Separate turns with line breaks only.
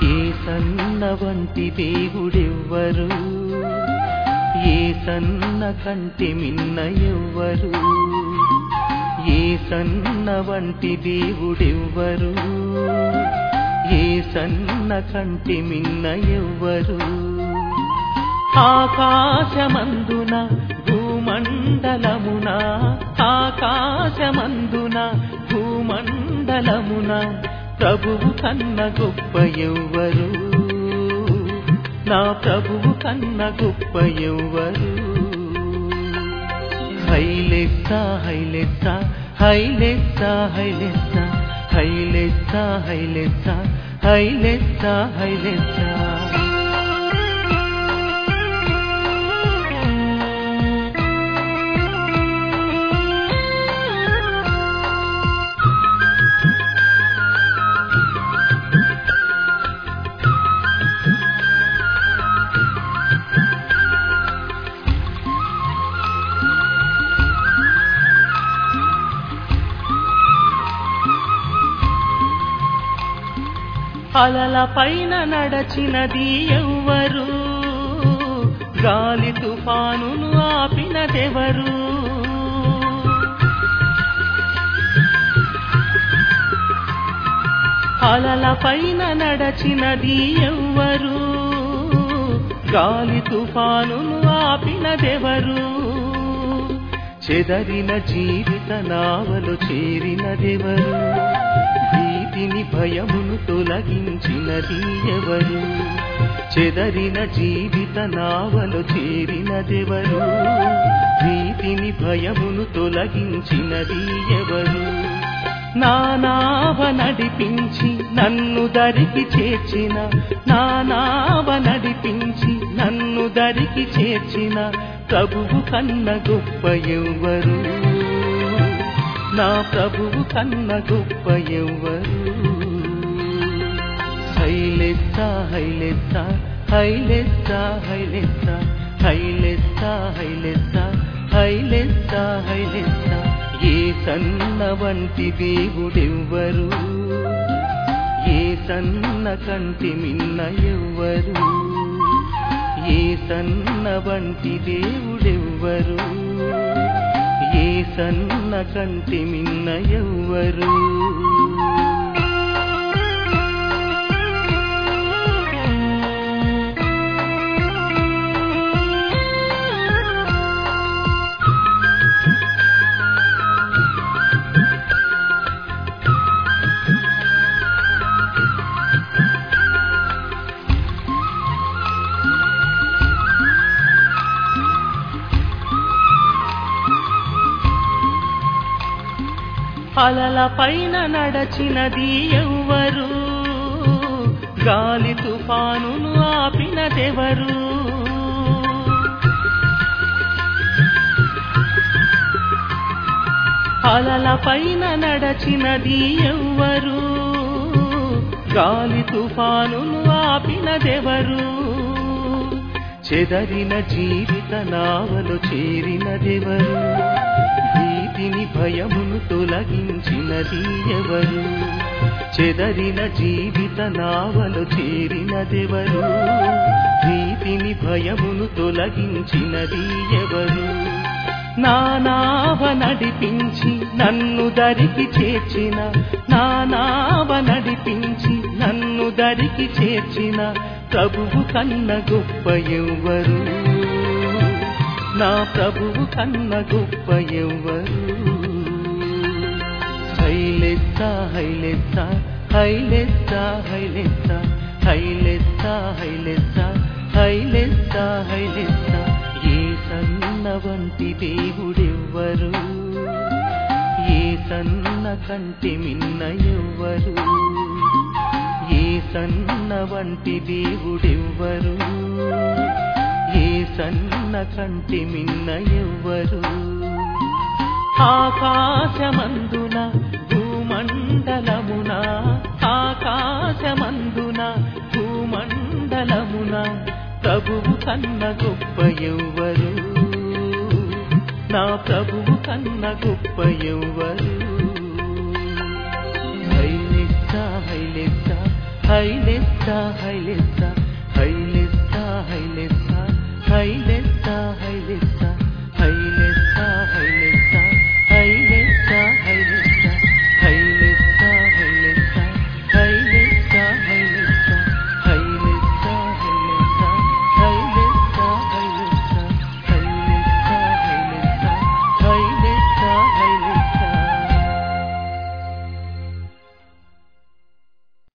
ఏ సన్న వంటి దేవుడెవ్వరు ఏ సన్న కంటి మిన్న ఎవ్వరు ఏ సన్న వంటి దేవుడెవ్వరు ఏ సన్న కంటి మిన్న ఎవ్వరు ఆకాశమందున భూమండలమున ఆకాశమందున భూమండలమున ప్రభువు కన్న గొప్ప ఎవ్వరు నా ప్రభువు కన్న గొప్ప ఎవ్వరు హైలెస్స హైలెస్స హైలెస్స హైలెస్స హైలెస్స హైలెస్స హైలెస్స హైలెస్స అలల పైన నడచినది ఎవ్వరు గాలి తుఫానును ఆపినదెవరు అలల పైన నడచినది ఎవ్వరు గాలి తుఫానును ఆపినదెవరు చెదరిన జీవిత నావలు చేరినదెవరు భీతిని భయమును తొలగించినది ఎవరు చెదరిన జీవిత నావలు చేరినదెవరు భీతిని భయమును తొలగించినది ఎవరు నా నావ నడిపించి నన్ను దరికి చేర్చిన నా నావ నడిపించి నన్ను దరికి చేర్చిన ప్రభువు కన్న గొప్ప ఎవ్వరు నా ప్రభువు కన్న గొప్ప ఎవ్వరు హైలెత్త హైలెత్త హైలెత్త హైలెత్త హైలెత్త హైలెత్త హైలెత్త హైలెత్త ఏ సన్న వంటి దేవుడెవ్వరు ఏ సన్న కంటి మిన్న ఎవ్వరు ఏ సన్న వంటి దేవుడెవ్వరు ఏ సన్న కంటి మిన్న ఎవ్వరు అలల పైన నడచినది ఎవ్వరు గాలి తుఫానును ఆపినదెవరు అలల పైన నడచినది ఎవ్వరు గాలి తుఫానును ఆపినదెవరు చెదరిన జీవిత నావలు చేరినదెవరు భీతిని భయమును తొలగించినది ఎవరు చెదరిన జీవిత నావలు చేరినదెవరు భీతిని భయమును తొలగించినది ఎవరు నా నావ నడిపించి నన్ను దరికి చేర్చిన నా నావ నడిపించి నన్ను దరికి చేర్చిన ప్రభువు కన్న గొప్ప ఎవ్వరు నా ప్రభువు కన్న గొప్ప ఎవ్వరు హైలెత్త హైలెత్త హైలెత్త హైలెత్త హైలెత్త హైలెత్త హైలెత్త హైలెత్త ఏ సన్న వంటి దేవుడెవ్వరు ఏ సన్న కంటి మిన్న ఎవ్వరు ఏ సన్న వంటి దేవుడెవ్వరు ఏ సన్న కంటి మిన్న ఎవ్వరు ఆకాశమందున భూమండలమున ఆకాశమందున భూమండలమున ప్రభువు కన్న గొప్ప ఎవ్వరు నా ప్రభువు కన్న గొప్ప ఎవ్వరు హైలెత్త హైలెత్త హైలెస్స హైలెస్స హైలెస్స హైలెస్స హైలెస్స